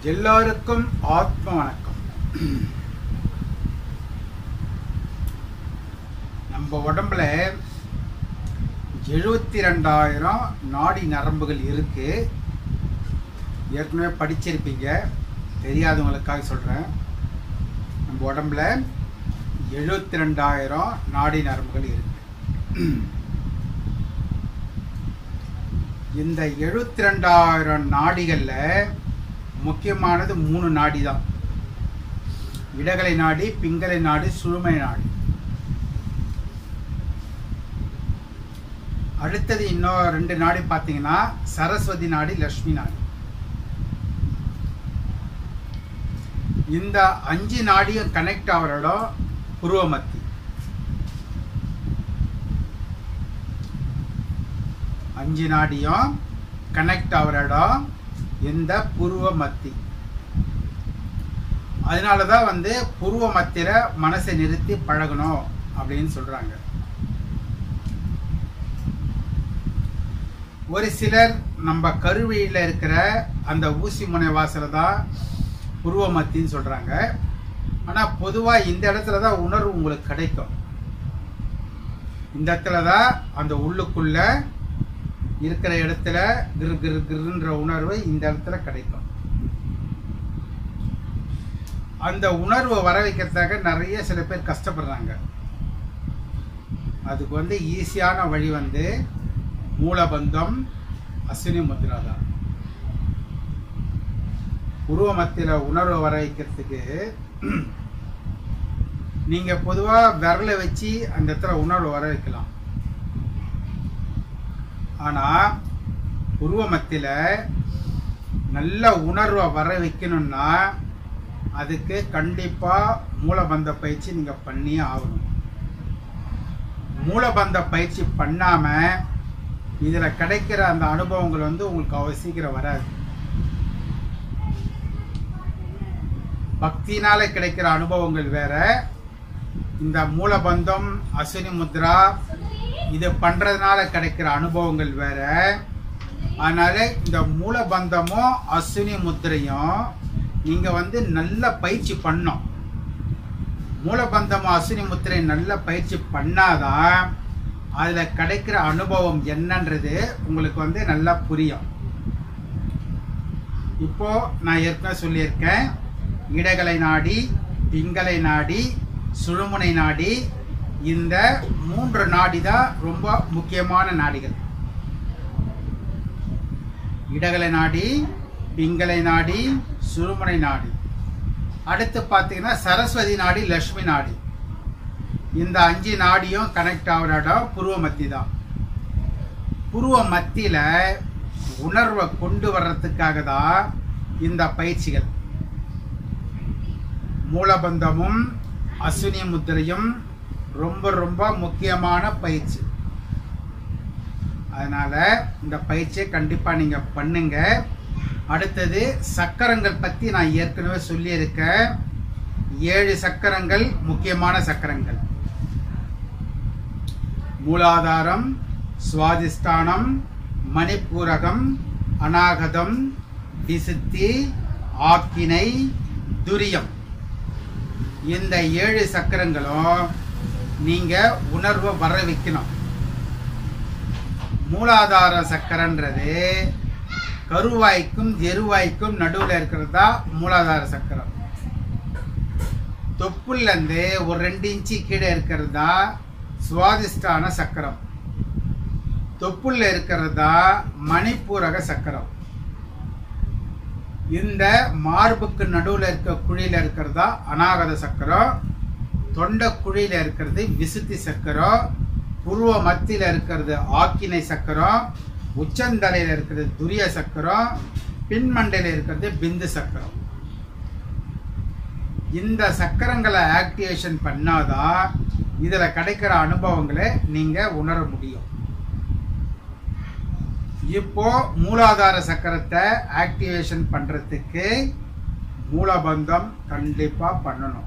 எல்லாருக்கும் ஆத்ம வணக்கம் நம்ம உடம்புல எழுபத்தி ரெண்டாயிரம் நாடி நரம்புகள் இருக்கு ஏற்கனவே படிச்சிருப்பீங்க தெரியாதவங்களுக்காக சொல்கிறேன் நம்ம உடம்புல எழுபத்தி ரெண்டாயிரம் நாடி நரம்புகள் இருக்கு இந்த எழுபத்தி ரெண்டாயிரம் நாடிகளில் முக்கியமானது மூணு நாடி தான் இடகலை நாடி பிங்கலை நாடி சுழுமை நாடி அடுத்தது இன்னும் ரெண்டு நாடி பார்த்தீங்கன்னா சரஸ்வதி நாடி லக்ஷ்மி நாடி இந்த அஞ்சு நாடியும் கனெக்ட் ஆகிற இடம் புருவமத்தி அஞ்சு நாடியும் கனெக்ட் ஆகிற இடம் இந்த புருவ மத்தி அதனால தான் வந்து புருவ மத்தியில் மனசை நிறுத்தி பழகணும் அப்படின்னு சொல்கிறாங்க ஒரு சிலர் நம்ம கருவியில் இருக்கிற அந்த ஊசி முனை வாசலை தான் புருவ மத்தின்னு சொல்கிறாங்க ஆனால் பொதுவாக இந்த இடத்துல தான் உணர்வு உங்களுக்கு கிடைக்கும் இந்த இடத்துல தான் அந்த உள்ளுக்குள்ள இருக்கிற இடத்துல கிரு கிரு கிருன்ற உணர்வு இந்த இடத்துல கிடைக்கும் அந்த உணர்வை வர வைக்கிறதுக்காக நிறைய சில பேர் கஷ்டப்படுறாங்க அதுக்கு வந்து ஈஸியான வழி வந்து மூலபந்தம் அஸ்வினி முத்ரா தான் உருவ மத்தியில் உணர்வை வர வைக்கிறதுக்கு நீங்கள் பொதுவாக விரலை வச்சு அந்த இடத்துல உணர்வை வர வைக்கலாம் ஆனால் உருவ மத்தியில் நல்ல உணர்வை வர வைக்கணும்னா அதுக்கு கண்டிப்பாக மூலபந்த பயிற்சி நீங்கள் பண்ணியே ஆகணும் மூலபந்த பயிற்சி பண்ணாமல் இதில் கிடைக்கிற அந்த அனுபவங்கள் வந்து உங்களுக்கு அவ்வளோ சீக்கிரம் வராது பக்தினால கிடைக்கிற அனுபவங்கள் வேற இந்த மூலபந்தம் அஸ்வினி முத்ரா இது பண்ணுறதுனால கிடைக்கிற அனுபவங்கள் வேற அதனால இந்த மூலபந்தமும் அஸ்வினி முத்திரையும் நீங்கள் வந்து நல்ல பயிற்சி பண்ணணும் மூலபந்தமும் அஸ்வினி முத்திரை நல்ல பயிற்சி பண்ணாதான் அதில் கிடைக்கிற அனுபவம் என்னன்றது உங்களுக்கு வந்து நல்லா புரியும் இப்போ நான் ஏற்கனவே சொல்லியிருக்கேன் இடகலை நாடி பிங்கலை நாடி சுழுமுனை நாடி இந்த மூன்று நாடி தான் ரொம்ப முக்கியமான நாடிகள் இடகலை நாடி பிங்கலை நாடி சுழுமுனை நாடி அடுத்து பார்த்தீங்கன்னா சரஸ்வதி நாடி லக்ஷ்மி நாடி இந்த அஞ்சு நாடியும் கனெக்ட் ஆகிற இடம் புருவ மத்தி தான் புருவ மத்தியில் உணர்வை கொண்டு வர்றதுக்காக தான் இந்த பயிற்சிகள் மூலபந்தமும் அஸ்வினி முத்திரையும் ரொம்ப ரொம்ப முக்கியமான பயிற்சி அதனால் இந்த பயிற்சியை கண்டிப்பாக நீங்கள் பண்ணுங்க அடுத்தது சக்கரங்கள் பற்றி நான் ஏற்கனவே சொல்லியிருக்கேன் ஏழு சக்கரங்கள் முக்கியமான சக்கரங்கள் மூலாதாரம் சுவாதிஷ்டானம் மணிப்பூரகம் அநாகதம் விசுத்தி ஆக்கினை துரியம் இந்த ஏழு சக்கரங்களும் நீங்க உணர்வை வர வைக்கணும் மூலாதார சக்கரன்றது கருவாய்க்கும் எருவாய்க்கும் நடுவில் இருக்கிறது தான் மூலாதார சக்கரம் தொப்புலேருந்து ஒரு ரெண்டு இன்ச்சு கீழே இருக்கிறது தான் சுவாதிஷ்டான சக்கரம் தொப்புள்ள இருக்கிறது தான் மணிப்பூரக சக்கரம் இந்த மார்புக்கு நடுவில் இருக்க குழியில் இருக்கிறது தான் அநாகத சக்கரம் தொண்டை குழியில் இருக்கிறது விசுத்தி சக்கரம் புருவ மத்தியில் இருக்கிறது ஆக்கினை சக்கரம் உச்சந்தலையில் இருக்கிறது துரிய சக்கரம் பின்மண்டையில் இருக்கிறது பிந்து சக்கரம் இந்த சக்கரங்களை ஆக்டிவேஷன் பண்ணாதான் இதில் கிடைக்கிற அனுபவங்களை நீங்கள் உணர முடியும் இப்போ மூலாதார சக்கரத்தை ஆக்டிவேஷன் பண்ணுறதுக்கு மூலபந்தம் கண்டிப்பாக பண்ணணும்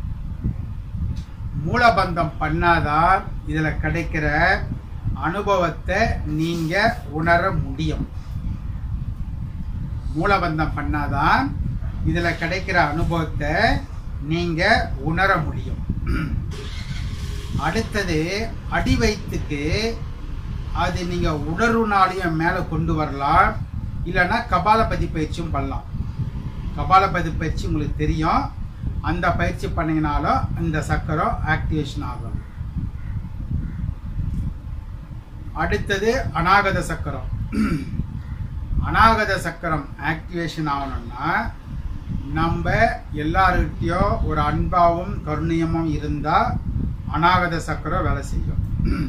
மூலபந்தம் பண்ணாதான் இதில் கிடைக்கிற அனுபவத்தை நீங்கள் உணர முடியும் மூலபந்தம் பண்ணாதான் இதில் கிடைக்கிற அனுபவத்தை நீங்க உணர முடியும் அடுத்தது அடி வயிற்றுக்கு அது நீங்க உணர்வுனாலையும் மேலே கொண்டு வரலாம் இல்லைன்னா கபாலபதி பயிற்சியும் பண்ணலாம் கபாலபதி பயிற்சி உங்களுக்கு தெரியும் அந்த பயிற்சி பண்ணீங்கனாலும் இந்த சக்கரம் ஆக்டிவேஷன் ஆகும் அடுத்தது அநாகத சக்கரம் அநாகத சக்கரம் ஆக்டிவேஷன் ஆகணும்னா நம்ம எல்லார்கிட்டயும் ஒரு அன்பாவும் கருணியமும் இருந்தால் அநாகத சக்கரம் வேலை செய்யும்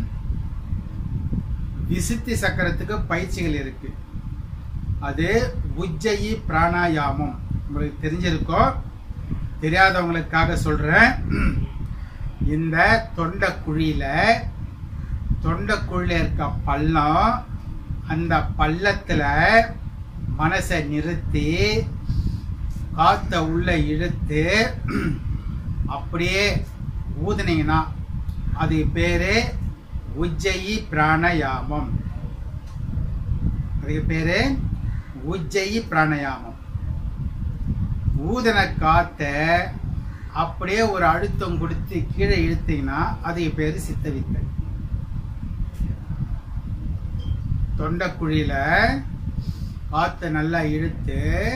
விசித்தி சக்கரத்துக்கு பயிற்சிகள் இருக்கு அது உஜ்ஜயி பிராணாயாமம் உங்களுக்கு தெரிஞ்சிருக்கோம் தெரியாதவங்களுக்காக சொல்றேன் இந்த தொண்டை குழியில தொண்டை குழியில இருக்க பள்ளம் அந்த பள்ளத்துல மனசை நிறுத்தி காத்த உள்ள இழுத்து அப்படியே ஊதுனீங்கன்னா அது பேரு உஜ்ஜயி பிராணயாமம் அதுக்கு பேரு உஜ்ஜயி பிராணயாமம் ஊதன காத்த அப்படியே ஒரு அழுத்தம் கொடுத்து கீழே இழுத்தீங்கன்னா அதுக்கு பேரு சித்த வித்தை தொண்டைக்குழியில காத்த நல்லா இழுத்து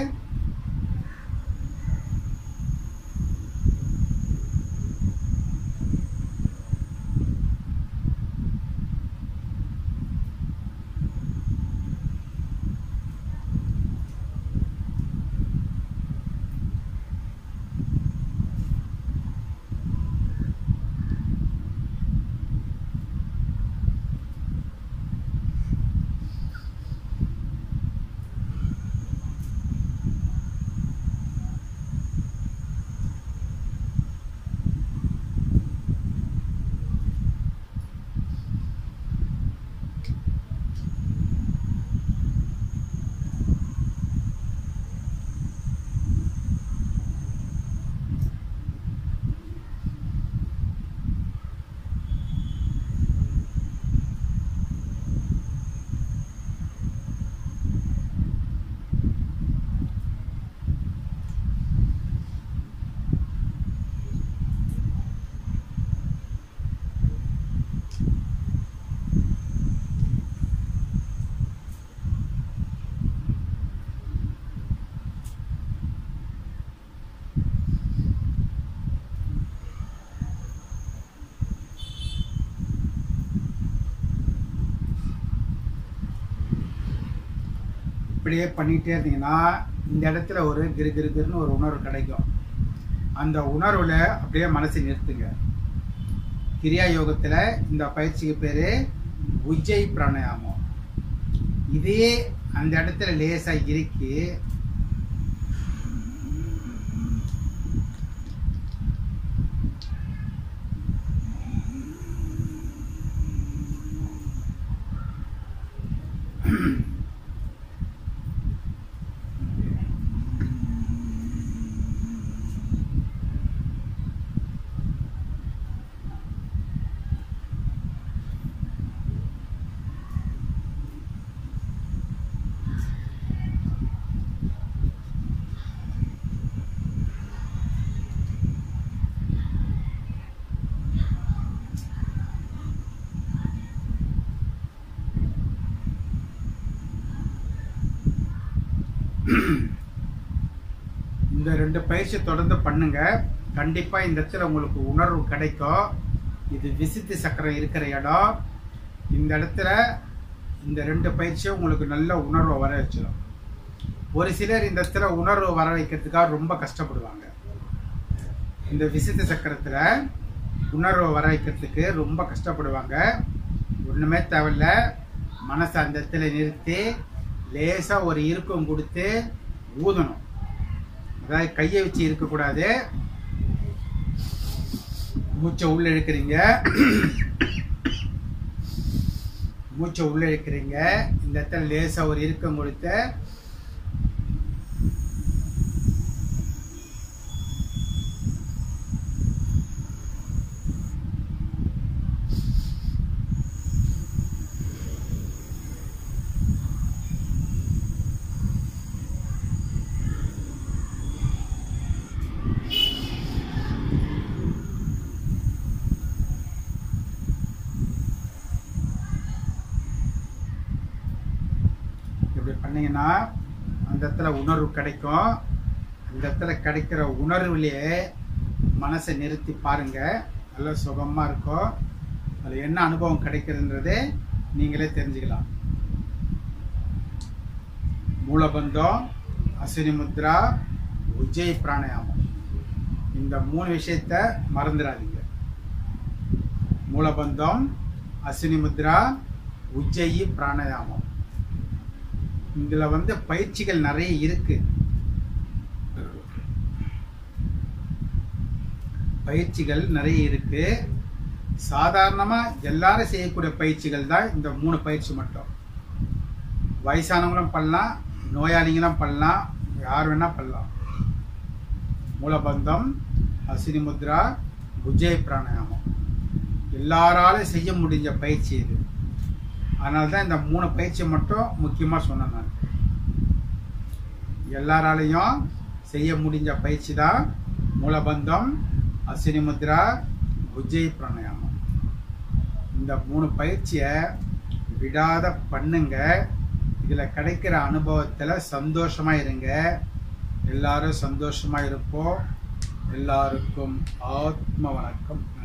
இப்படியே பண்ணிகிட்டே இருந்தீங்கன்னா இந்த இடத்துல ஒரு கிரு கிரு கிருன்னு ஒரு உணர்வு கிடைக்கும் அந்த உணர்வுல அப்படியே மனசை நிறுத்துங்க கிரியா யோகத்துல இந்த பயிற்சிக்கு பேரு உஜ்ஜை பிராணாயாமம் இதே அந்த இடத்துல லேசா இறுக்கி இந்த ரெண்டு பயிற்சி தொடர்ந்து பண்ணுங்க கண்டிப்பா இந்த இடத்துல உங்களுக்கு உணர்வு கிடைக்கும் இது விசித்தி சக்கரம் இருக்கிற இடம் இந்த இடத்துல இந்த ரெண்டு பயிற்சியும் உங்களுக்கு நல்ல உணர்வை வர வச்சிடும் ஒரு சிலர் இந்த இடத்துல உணர்வு வர வைக்கிறதுக்காக ரொம்ப கஷ்டப்படுவாங்க இந்த விசித்த சக்கரத்துல உணர்வை வர வைக்கிறதுக்கு ரொம்ப கஷ்டப்படுவாங்க ஒண்ணுமே தேவையில்ல மனசை அந்த இடத்துல நிறுத்தி லேசா ஒரு இறுக்கம் கொடுத்து ஊதணும் அதாவது கையை வச்சு இருக்கக்கூடாது மூச்சை உள்ள இழுக்கிறீங்க மூச்சை உள்ள இழுக்கிறீங்க இந்த இடத்துல லேசா ஒரு இறுக்கம் கொடுத்து இப்படி பண்ணீங்கன்னா அந்த இடத்துல உணர்வு கிடைக்கும் அந்த இடத்துல கிடைக்கிற உணர்வுலேயே மனசை நிறுத்தி பாருங்க நல்ல சுகமா இருக்கும் அதில் என்ன அனுபவம் கிடைக்கிறதுன்றதே நீங்களே தெரிஞ்சுக்கலாம் மூலபந்தம் அஸ்வினி முத்ரா உஜ்ஜய் பிராணாயாமம் இந்த மூணு விஷயத்த மறந்துடாதீங்க மூலபந்தம் அஸ்வினி முத்ரா உஜ்ஜயி பிராணாயாமம் இதில் வந்து பயிற்சிகள் நிறைய இருக்கு பயிற்சிகள் நிறைய இருக்கு சாதாரணமா எல்லாரும் செய்யக்கூடிய பயிற்சிகள் தான் இந்த மூணு பயிற்சி மட்டும் வயசானவங்களும் பண்ணலாம் நோயாளிகளும் பண்ணலாம் யார் வேணா பண்ணலாம் மூலபந்தம் அசினி முத்ரா உஜ்ஜய் பிராணாயாமம் எல்லாராலும் செய்ய முடிஞ்ச பயிற்சி இது அதனால தான் இந்த மூணு பயிற்சி மட்டும் முக்கியமாக சொன்னேன் நான் எல்லாராலையும் செய்ய முடிஞ்ச பயிற்சி தான் மூலபந்தம் அசினி முத்ரா உஜ்ஜய் பிராணாயாமம் இந்த மூணு பயிற்சியை விடாத பண்ணுங்க இதில் கிடைக்கிற அனுபவத்தில் சந்தோஷமா இருங்க எல்லாரும் சந்தோஷமா இருப்போம் எல்லாருக்கும் ஆத்ம வணக்கம்